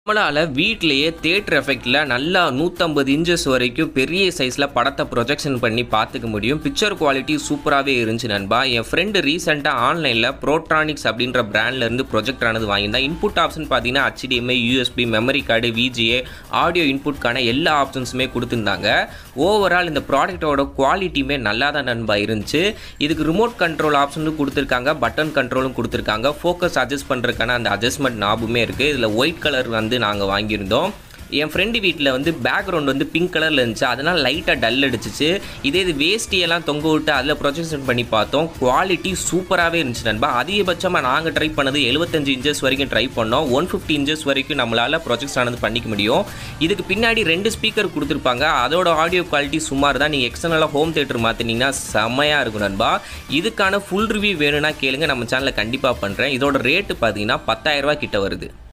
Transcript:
நம்மளால் வீட்டிலேயே தேட்டர் எஃபெக்டில் நல்லா நூற்றம்பது இன்ச்சஸ் வரைக்கும் பெரிய சைஸில் படத்தை ப்ரொஜெக்ஷன் பண்ணி பார்த்துக்க முடியும் பிக்சர் குவாலிட்டி சூப்பராகவே இருந்துச்சு நண்பா என் ஃப்ரெண்டு ரீசெண்டாக ஆன்லைனில் ப்ரோட்ரானிக்ஸ் அப்படின்ற பிராண்ட்லேருந்து ப்ரொஜெக்டர் ஆனது வாங்கியிருந்தேன் இன்புட் ஆப்ஷன் பார்த்தீங்கன்னா HDMI USB memory card VGA audio இன்புட்கான எல்லா ஆப்ஷன்ஸுமே கொடுத்துருந்தாங்க ஓவரால் இந்த ப்ராடக்ட்டோட குவாலிட்டியுமே நல்லா தான் நண்பா இருந்துச்சு இதுக்கு ரிமோட் கண்ட்ரோல் ஆப்ஷனும் கொடுத்துருக்காங்க பட்டன் கண்ட்ரோலும் கொடுத்துருக்காங்க ஃபோக்கஸ் அட்ஜஸ்ட் பண்ணுறதுக்கான அந்த அட்ஜஸ்ட்மெண்ட் நாபுமே இருக்குது இதில் ஒயிட் கலர் வந்து நாங்கள் வாங்கியிருந்தோம் என் ஃப்ரெண்டு வீட்டில் வந்து பேக்ரவுண்ட் வந்து பிங்க் கலரில் இருந்துச்சு அதனால் லைட்டாக டல் அடிச்சிச்சு இதே இது வேஷ்டியெல்லாம் தொங்க விட்டு அதில் ப்ரொஜெக்ஷன் பண்ணி பார்த்தோம் குவாலிட்டி சூப்பராகவே இருந்துச்சு நண்பா அதிகபட்சமாக நாங்கள் ட்ரை பண்ணது எழுபத்தஞ்சு இன்ச்சஸ் வரைக்கும் ட்ரை பண்ணோம் ஒன் ஃபிஃப்டி இன்ச்சஸ் வரைக்கும் நம்மளால் ப்ரொஜெக்ட் ஆனது பண்ணிக்க முடியும் இதுக்கு பின்னாடி ரெண்டு ஸ்பீக்கர் கொடுத்துருப்பாங்க அதோட ஆடியோ குவாலிட்டி சுமார் தான் நீங்கள் எக்ஸ்டர்னலாக ஹோம் தேட்டர் மாற்றினீங்கன்னா செம்மையாக இருக்கும் நண்பா இதுக்கான ஃபுல் ரிவ்யூ வேணும்னா கேளுங்க நம்ம சேனலில் கண்டிப்பாக பண்ணுறேன் இதோட ரேட்டு பார்த்தீங்கன்னா பத்தாயிரரூபா கிட்ட வருது